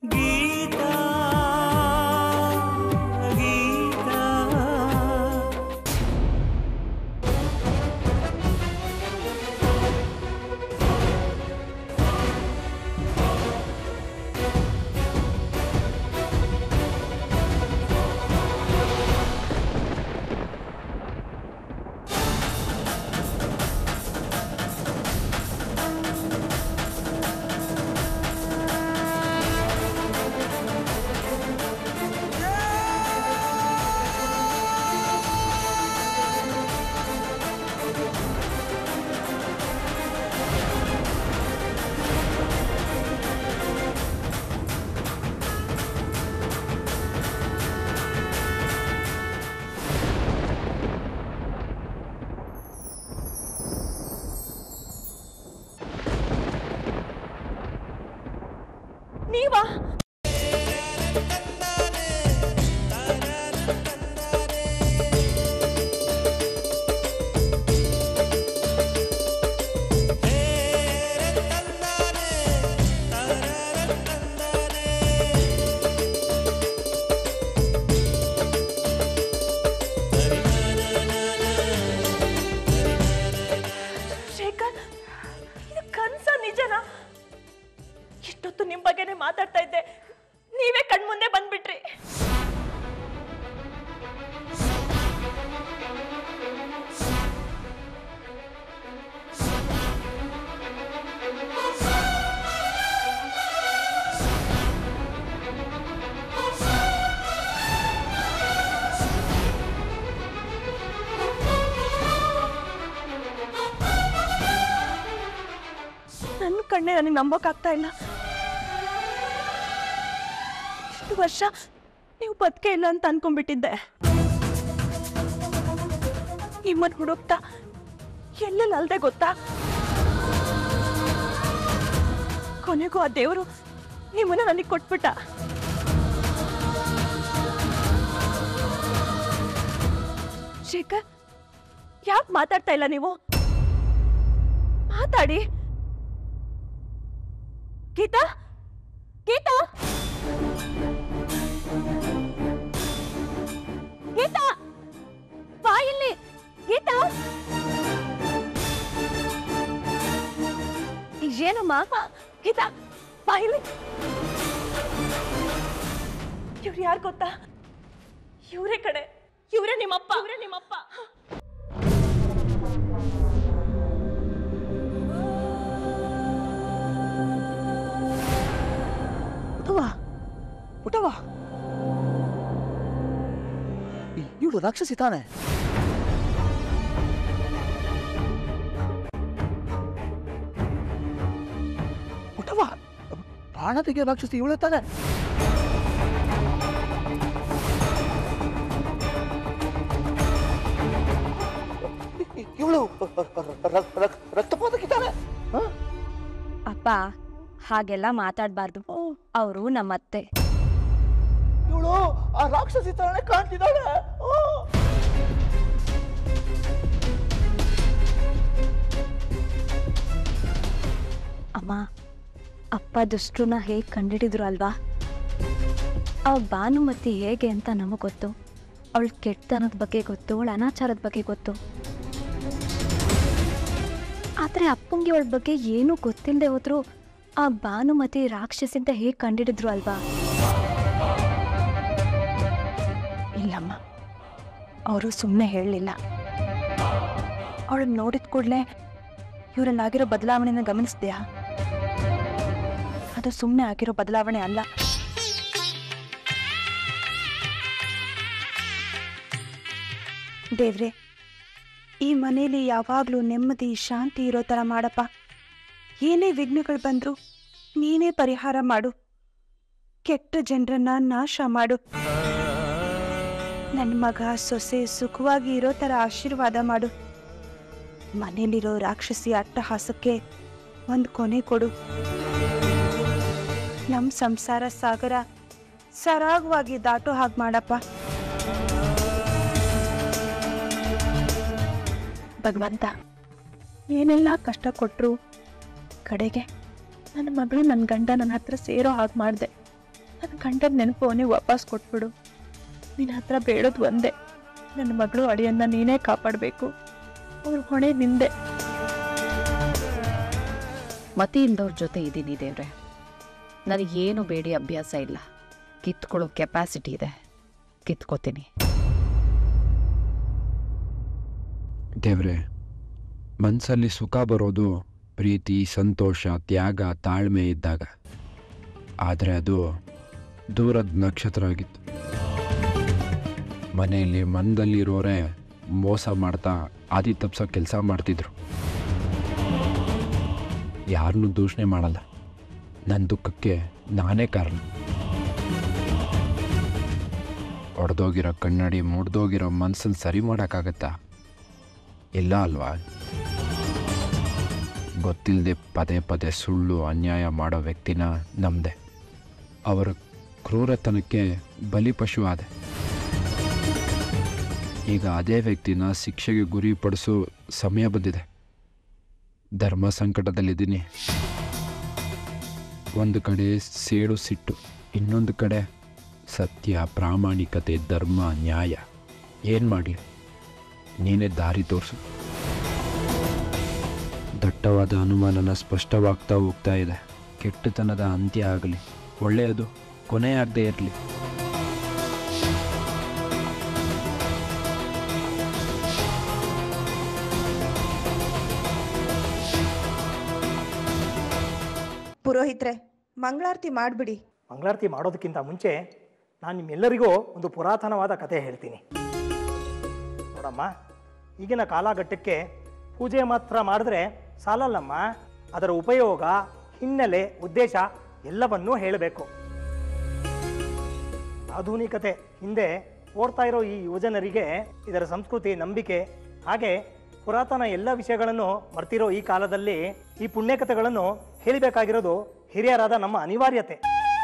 ಗೀತಾ ಗೀತಾ ನೀವಾ ಶೇಖರ್ ಇದು ಕನ್ಸ ನಿಜನಾ ಇಷ್ಟೊತ್ತು ನಿಮ್ ಬಗ್ಗೆನೇ ಮಾತಾಡ್ತಾ ಇದ್ದೆ ನೀವೇ ಕಣ್ಮುಂದೆ ಬಂದ್ಬಿಟ್ರಿ ನನ್ನ ಕಣ್ಣೆ ನನಗೆ ನಂಬೋಕ್ಕಾಗ್ತಾ ಇಲ್ಲ ಇಷ್ಟು ವರ್ಷ ನೀವು ಬದುಕೆ ಇಲ್ಲ ಅಂತ ಅನ್ಕೊಂಡ್ಬಿಟ್ಟಿದ್ದೆ ನಿಮ್ಮನ್ನು ಹುಡುಕ್ತಾ ಎಲ್ಲೆಲ್ಲ ಅಲ್ದೆ ಗೊತ್ತಾ ಕೊನೆಗೂ ಆ ದೇವರು ನಿಮ್ಮನ್ನ ನನಗೆ ಕೊಟ್ಬಿಟ್ಟ ಶೇಖರ್ ಯಾಕೆ ಮಾತಾಡ್ತಾ ಇಲ್ಲ ನೀವು ಮಾತಾಡಿ ಗೀತಾ ಗೀತಾ ಗೀತಾ ಬಾ ಇಲ್ಲಿ ಗೀತಾ ಏನಮ್ಮ ಗೀತಾ ಬಾ ಇಲ್ಲಿ ಇವ್ರು ಯಾರು ಗೊತ್ತಾ ಇವರೇ ಕಡೆ ಇವರೇ ನಿಮ್ಮಪ್ಪ ಇವರೇ ನಿಮ್ಮಪ್ಪ ಪುಟವಾ ಪುಟವಾ ಇವಳು ರಾಕ್ಷಸಿ ತಾನೆ ಪುಟವಾ ಪ್ರಾಣ ತೆಗೆಯೋ ರಾಕ್ಷಸಿ ಇವಳೆ ತಾನೆ ಇವಳು ರಕ್ತಪಾತಕ್ಕಿದ್ದಾನೆ ಅಪ್ಪ ಹಾಗೆಲ್ಲ ಮಾತಾಡಬಾರ್ದು ಅವರು ನಮ್ಮತ್ತೆ ಇವಳು ಆ ರಾಕ್ಷಸಿ ತರನೇ ಕಾಣ್ತಿದ್ದಾಳೆ ಓ! ಅಮ್ಮ ಅಪ್ಪ ದುಷ್ಟ್ರನ್ನ ಹೇಗೆ ಕಂಡಿಡಿದ್ರು ಅಲ್ವಾ ಆ ಭಾನುಮತಿ ಹೇಗೆ ಅಂತ ನಮಗೆ ಗೊತ್ತು ಅವಳ ಕೆಟ್ಟತನದ ಬಗ್ಗೆ ಗೊತ್ತು ಅವಳ ಅನಾಚಾರದ ಬಗ್ಗೆ ಗೊತ್ತು ಆದರೆ ಅಪ್ಪಂಗೆ ಅವಳ ಬಗ್ಗೆ ಏನೂ ಗೊತ್ತಿಲ್ಲದೆ ಹೋದ್ರು ಆ ಭಾನುಮತಿ ರಾಕ್ಷಸಿಂದ ಹೇಗೆ ಕಂಡಿಡಿದ್ರು ಅಲ್ವಾ ಇಲ್ಲಮ್ಮ ಅವರು ಸುಮ್ಮನೆ ಹೇಳಲಿಲ್ಲ ಅವಳನ್ನ ನೋಡಿದ ಕೂಡಲೇ ಇವರಲ್ಲಾಗಿರೋ ಬದಲಾವಣೆನ ಗಮನಿಸ್ದ್ಯಾ ಅದು ಸುಮ್ಮನೆ ಆಗಿರೋ ಬದಲಾವಣೆ ಅಲ್ಲ ದೇವ್ರೆ ಈ ಮನೇಲಿ ಯಾವಾಗಲೂ ನೆಮ್ಮದಿ ಶಾಂತಿ ಇರೋ ಥರ ಮಾಡಪ್ಪ ಏನೇ ವಿಘ್ನಗಳು ಬಂದರೂ ನೀನೇ ಪರಿಹಾರ ಮಾಡು ಕೆಟ್ಟ ಜನರನ್ನ ನಾಶ ಮಾಡು ನನ್ನ ಮಗ ಸೊಸೆ ಸುಖವಾಗಿ ಇರೋ ಥರ ಆಶೀರ್ವಾದ ಮಾಡು ಮನೇಲಿರೋ ರಾಕ್ಷಸಿ ಅಟ್ಟಹಾಸಕ್ಕೆ ಒಂದು ಕೊನೆ ಕೊಡು ನಮ್ಮ ಸಂಸಾರ ಸಾಗರ ಸರಾಗವಾಗಿ ದಾಟೋ ಹಾಗೆ ಮಾಡಪ್ಪ ಭಗವಂತ ಏನೆಲ್ಲ ಕಷ್ಟ ಕೊಟ್ಟರು ಕಡೆಗೆ ನನ್ನ ಮಗಳು ನನ್ನ ಗಂಡ ನನ್ನ ಹತ್ರ ಸೇರೋ ಹಾಗೆ ಮಾಡಿದೆ ನನ್ನ ಗಂಡನ ನೆನಪು ಅವನಿಗೆ ವಾಪಸ್ ಕೊಟ್ಬಿಡು ನಿನ್ನ ಹತ್ರ ಬೇಡೋದು ಒಂದೇ ನನ್ನ ಮಗಳು ಅಳಿಯನ್ನ ನೀನೇ ಕಾಪಾಡಬೇಕು ಅವ್ರ ಹೊಣೆ ನಿಂದೆ ಮತಿ ಇಲ್ದವ್ರ ಜೊತೆ ಇದ್ದೀನಿ ದೇವ್ರೆ ನನಗೇನು ಬೇಡಿ ಅಭ್ಯಾಸ ಇಲ್ಲ ಕಿತ್ಕೊಳ್ಳೋ ಕೆಪಾಸಿಟಿ ಇದೆ ಕಿತ್ಕೋತೀನಿ ದೇವ್ರೆ ಮನಸ್ಸಲ್ಲಿ ಸುಖ ಬರೋದು ಪ್ರೀತಿ ಸಂತೋಷ ತ್ಯಾಗ ತಾಳ್ಮೆ ಇದ್ದಾಗ ಆದರೆ ಅದು ದೂರದ ನಕ್ಷತ್ರ ಆಗಿತ್ತು ಮನೆಯಲ್ಲಿ ಮನದಲ್ಲಿರೋರೇ ಮೋಸ ಮಾಡ್ತಾ ಆದಿ ತಪ್ಸೋ ಕೆಲಸ ಮಾಡ್ತಿದ್ರು ಯಾರನ್ನೂ ದೂಷಣೆ ಮಾಡಲ್ಲ ನನ್ನ ದುಃಖಕ್ಕೆ ನಾನೇ ಕಾರಣ ಒಡೆದೋಗಿರೋ ಕನ್ನಡಿ ಮುಡ್ದೋಗಿರೋ ಮನ್ಸನ್ನು ಸರಿ ಮಾಡೋಕ್ಕಾಗತ್ತಾ ಇಲ್ಲ ಅಲ್ವಾ ಗೊತ್ತಿಲ್ಲದೆ ಪದೇ ಪದೇ ಸುಳ್ಳು ಅನ್ಯಾಯ ಮಾಡೋ ವ್ಯಕ್ತಿನ ನಂಬದೆ ಅವರ ಕ್ರೂರತನಕ್ಕೆ ಬಲಿಪಶು ಆದೆ ಈಗ ಅದೇ ವ್ಯಕ್ತಿನ ಶಿಕ್ಷೆಗೆ ಗುರಿಪಡಿಸೋ ಸಮಯ ಬಂದಿದೆ ಧರ್ಮ ಸಂಕಟದಲ್ಲಿದ್ದೀನಿ ಒಂದು ಕಡೆ ಸೇಡು ಸಿಟ್ಟು ಇನ್ನೊಂದು ಕಡೆ ಸತ್ಯ ಪ್ರಾಮಾಣಿಕತೆ ಧರ್ಮ ನ್ಯಾಯ ಏನು ಮಾಡಿ ನೀನೇ ದಾರಿ ತೋರಿಸು ದಟ್ಟವಾದ ಅನುಮಾನನ ಸ್ಪಷ್ಟವಾಗ್ತಾ ಹೋಗ್ತಾ ಇದೆ ಕೆಟ್ಟತನದ ಅಂತ್ಯ ಆಗಲಿ ಒಳ್ಳೆಯದು ಕೊನೆಯಾಗದೇ ಇರಲಿ ಪುರೋಹಿತ್ರೆ ಮಂಗಳಾರತಿ ಮಾಡಿಬಿಡಿ ಮಂಗಳಾರತಿ ಮಾಡೋದಕ್ಕಿಂತ ಮುಂಚೆ ನಾನು ನಿಮ್ಮೆಲ್ಲರಿಗೂ ಒಂದು ಪುರಾತನವಾದ ಕಥೆ ಹೇಳ್ತೀನಿ ನೋಡಮ್ಮ ಈಗಿನ ಕಾಲಘಟ್ಟಕ್ಕೆ ಪೂಜೆ ಮಾತ್ರ ಮಾಡಿದ್ರೆ ಸಾಲಲ್ಲಮ್ಮ ಅದರ ಉಪಯೋಗ ಹಿನ್ನೆಲೆ ಉದ್ದೇಶ ಎಲ್ಲವನ್ನೂ ಹೇಳಬೇಕು ಆಧುನಿಕತೆ ಹಿಂದೆ ಓಡ್ತಾ ಇರೋ ಈ ಯುವಜನರಿಗೆ ಇದರ ಸಂಸ್ಕೃತಿ ನಂಬಿಕೆ ಹಾಗೆ ಪುರಾತನ ಎಲ್ಲ ವಿಷಯಗಳನ್ನು ಮರ್ತಿರೋ ಈ ಕಾಲದಲ್ಲಿ ಈ ಪುಣ್ಯಕಥೆಗಳನ್ನು ಹೇಳಬೇಕಾಗಿರೋದು ಹಿರಿಯರಾದ ನಮ್ಮ ಅನಿವಾರ್ಯತೆ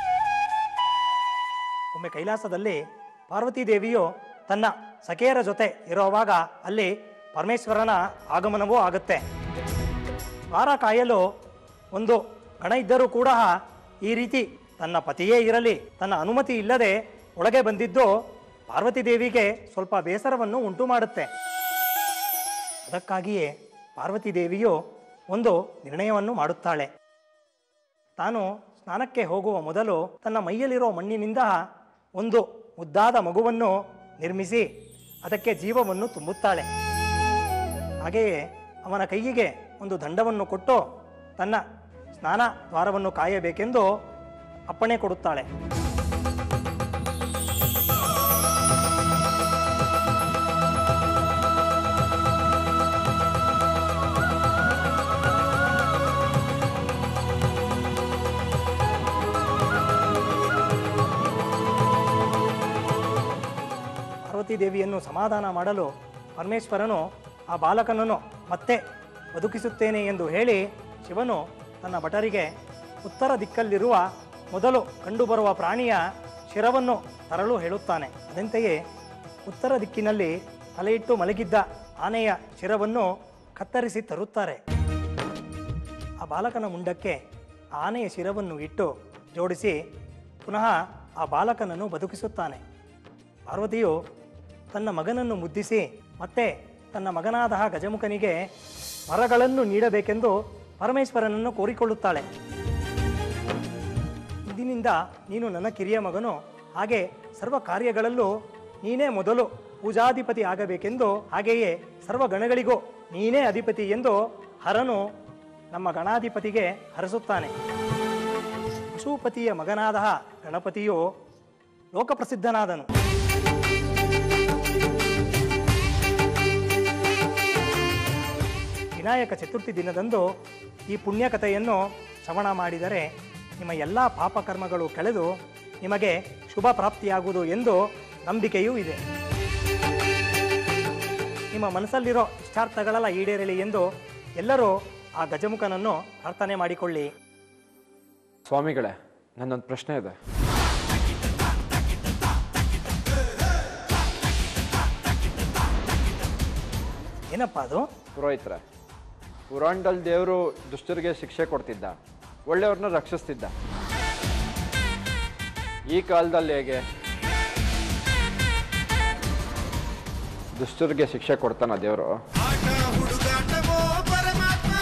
ಒಮ್ಮೆ ಕೈಲಾಸದಲ್ಲಿ ಪಾರ್ವತಿ ದೇವಿಯು ತನ್ನ ಸಖಿಯರ ಜೊತೆ ಇರುವಾಗ ಅಲ್ಲಿ ಪರಮೇಶ್ವರನ ಆಗಮನವೂ ಆಗುತ್ತೆ ವಾರ ಕಾಯಲು ಒಂದು ಗಣ ಇದ್ದರೂ ಕೂಡ ಈ ರೀತಿ ತನ್ನ ಪತಿಯೇ ಇರಲಿ ತನ್ನ ಅನುಮತಿ ಇಲ್ಲದೆ ಒಳಗೆ ಬಂದಿದ್ದು ಪಾರ್ವತಿ ದೇವಿಗೆ ಸ್ವಲ್ಪ ಬೇಸರವನ್ನು ಉಂಟು ಮಾಡುತ್ತೆ ಅದಕ್ಕಾಗಿಯೇ ಪಾರ್ವತಿ ದೇವಿಯು ಒಂದು ನಿರ್ಣಯವನ್ನು ಮಾಡುತ್ತಾಳೆ ತಾನು ಸ್ನಾನಕ್ಕೆ ಹೋಗುವ ಮೊದಲು ತನ್ನ ಮೈಯಲ್ಲಿರೋ ಮಣ್ಣಿನಿಂದ ಒಂದು ಮುದ್ದಾದ ಮಗುವನ್ನು ನಿರ್ಮಿಸಿ ಅದಕ್ಕೆ ಜೀವವನ್ನು ತುಂಬುತ್ತಾಳೆ ಹಾಗೆಯೇ ಅವನ ಕೈಯಿಗೆ ಒಂದು ದಂಡವನ್ನು ಕೊಟ್ಟು ತನ್ನ ಸ್ನಾನ ದ್ವಾರವನ್ನು ಕಾಯಬೇಕೆಂದು ಅಪ್ಪಣೆ ಕೊಡುತ್ತಾಳೆ ಪಾರ್ವತಿ ದೇವಿಯನ್ನು ಸಮಾಧಾನ ಮಾಡಲು ಪರಮೇಶ್ವರನು ಆ ಬಾಲಕನನ್ನು ಮತ್ತೆ ಬದುಕಿಸುತ್ತೇನೆ ಎಂದು ಹೇಳಿ ಶಿವನು ತನ್ನ ಭಟರಿಗೆ ಉತ್ತರ ದಿಕ್ಕಲ್ಲಿರುವ ಮೊದಲು ಕಂಡುಬರುವ ಪ್ರಾಣಿಯ ಶಿರವನ್ನು ತರಲು ಹೇಳುತ್ತಾನೆ ಅದಂತೆಯೇ ಉತ್ತರ ದಿಕ್ಕಿನಲ್ಲಿ ತಲೆಯಿಟ್ಟು ಮಲಗಿದ್ದ ಆನೆಯ ಶಿರವನ್ನು ಕತ್ತರಿಸಿ ತರುತ್ತಾರೆ ಆ ಬಾಲಕನ ಮುಂಡಕ್ಕೆ ಆ ಆನೆಯ ಶಿರವನ್ನು ಇಟ್ಟು ಜೋಡಿಸಿ ಪುನಃ ಆ ಬಾಲಕನನ್ನು ಬದುಕಿಸುತ್ತಾನೆ ಪಾರ್ವತಿಯು ತನ್ನ ಮಗನನ್ನು ಮುದ್ದಿಸಿ ಮತ್ತೆ ತನ್ನ ಮಗನಾದ ಆ ಗಜಮುಖನಿಗೆ ಮರಗಳನ್ನು ನೀಡಬೇಕೆಂದು ಪರಮೇಶ್ವರನನ್ನು ಕೋರಿಕೊಳ್ಳುತ್ತಾಳೆ ಇಂದಿನಿಂದ ನೀನು ನನ್ನ ಕಿರಿಯ ಮಗನು ಹಾಗೆ ಸರ್ವ ಕಾರ್ಯಗಳಲ್ಲೂ ನೀನೇ ಮೊದಲು ಪೂಜಾಧಿಪತಿ ಆಗಬೇಕೆಂದು ಹಾಗೆಯೇ ಸರ್ವ ಗಣಗಳಿಗೂ ನೀನೇ ಅಧಿಪತಿ ಎಂದು ಹರನು ನಮ್ಮ ಗಣಾಧಿಪತಿಗೆ ಹರಸುತ್ತಾನೆ ಪಶುಪತಿಯ ಮಗನಾದ ಗಣಪತಿಯು ಲೋಕಪ್ರಸಿದ್ಧನಾದನು ವಿನಾಯಕ ಚತುರ್ಥಿ ದಿನದಂದು ಈ ಪುಣ್ಯಕಥೆಯನ್ನು ಶ್ರವಣ ಮಾಡಿದರೆ ನಿಮ್ಮ ಎಲ್ಲ ಪಾಪಕರ್ಮಗಳು ಕಳೆದು ನಿಮಗೆ ಶುಭ ಪ್ರಾಪ್ತಿಯಾಗುವುದು ಎಂದು ನಂಬಿಕೆಯೂ ಇದೆ ನಿಮ್ಮ ಮನಸ್ಸಲ್ಲಿರೋ ಇಷ್ಟಾರ್ಥಗಳೆಲ್ಲ ಈಡೇರಲಿ ಎಂದು ಎಲ್ಲರೂ ಆ ಗಜಮುಖನನ್ನು ಪ್ರಾರ್ಥನೆ ಮಾಡಿಕೊಳ್ಳಿ ಸ್ವಾಮಿಗಳೇ ನನ್ನೊಂದು ಪ್ರಶ್ನೆ ಇದೆ ಏನಪ್ಪ ಅದು ಪುರೋಹಿತ್ರೆ ಪುರಾಣದಲ್ಲಿ ದೇವರು ದುಷ್ಟರಿಗೆ ಶಿಕ್ಷೆ ಕೊಡ್ತಿದ್ದ ಒಳ್ಳೆಯವ್ರನ್ನ ರಕ್ಷಿಸ್ತಿದ್ದ ಈ ಕಾಲದಲ್ಲಿ ಹೇಗೆ ದುಷ್ಟರಿಗೆ ಶಿಕ್ಷೆ ಕೊಡ್ತಾನ ದೇವರು ಆಟ ಹುಡುಗಾಟವೋ ಪರಮಾತ್ಮ